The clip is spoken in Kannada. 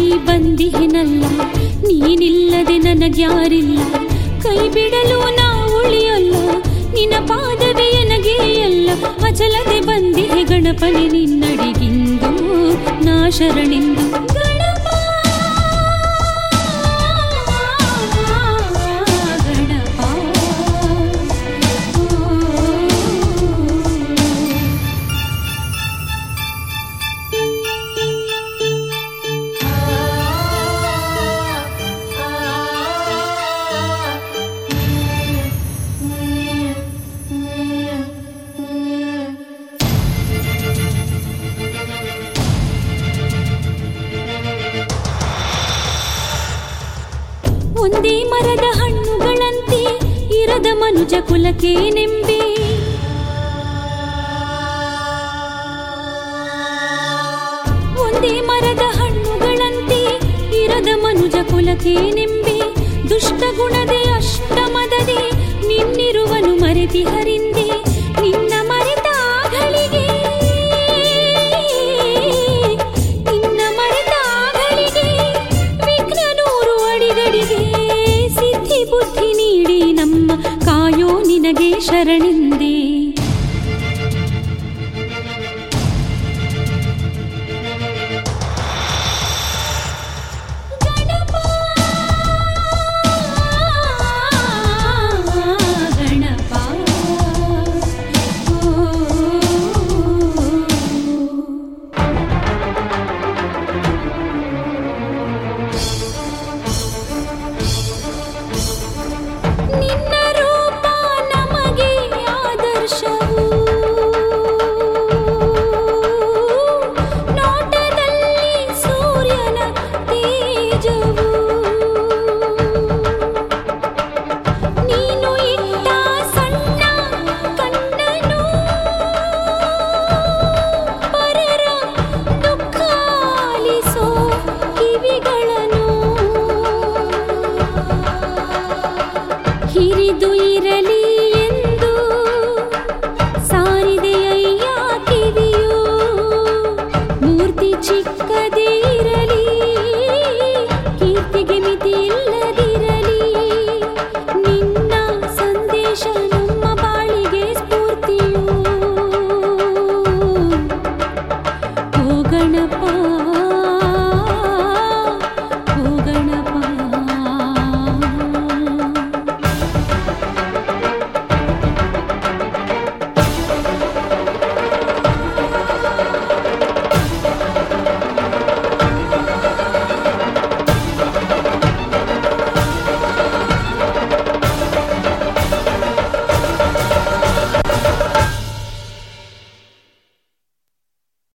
ಬಂದಿಹೆನಲ್ಲ ನೀನಿಲ್ಲದೆ ನನಗ್ಯಾರಿಲ್ಲ ಕೈ ಬಿಡಲು ನಾ ಉಳಿಯಲ್ಲ ನಿನ್ನ ಪಾದವೇ ನನಗೆ ಎಲ್ಲ ಅಚಲದೆ ಬಂದಿಹೆ ಗಣಪನೆ ನಿನ್ನಡಿಗಿಂದು ನಾ ಶರಣಿಂದು ಗಣಪ ಗಣಪ ಒಂದೇ ಮರದ ಹಣ್ಣುಗಳಂತೆ ಇರದ ಮನುಜ ಕುಲಕ್ಕೆ ನೆಂಬೆ ಒಂದೇ ಮರದ ಹಣ್ಣುಗಳಂತೆ ಇರದ ಮನುಜ ಕುಲಕ್ಕೆ ನೆಂಬೆ ದುಷ್ಟ ಗುಣದೆ ಅಷ್ಟಮದದೆ ನಿನ್ನಿರುವನು ಮರೆತಿ ಹರಿಂದೆ ನಿನ್ನ ಮರೆತಾಗಳಿಗೆ ನಿನ್ನ ಮರೆತಾಗಳಿಗೆ ವಿಘ್ನ ನೂರು ಅಡಿಗಳಿಗೆ ಸಿದ್ಧಿ ಬುದ್ಧಿ ನೀಡಿ ನಮ್ಮ ಕಾಯೋ ನಿನಗೆ ಶರಣಿಂದು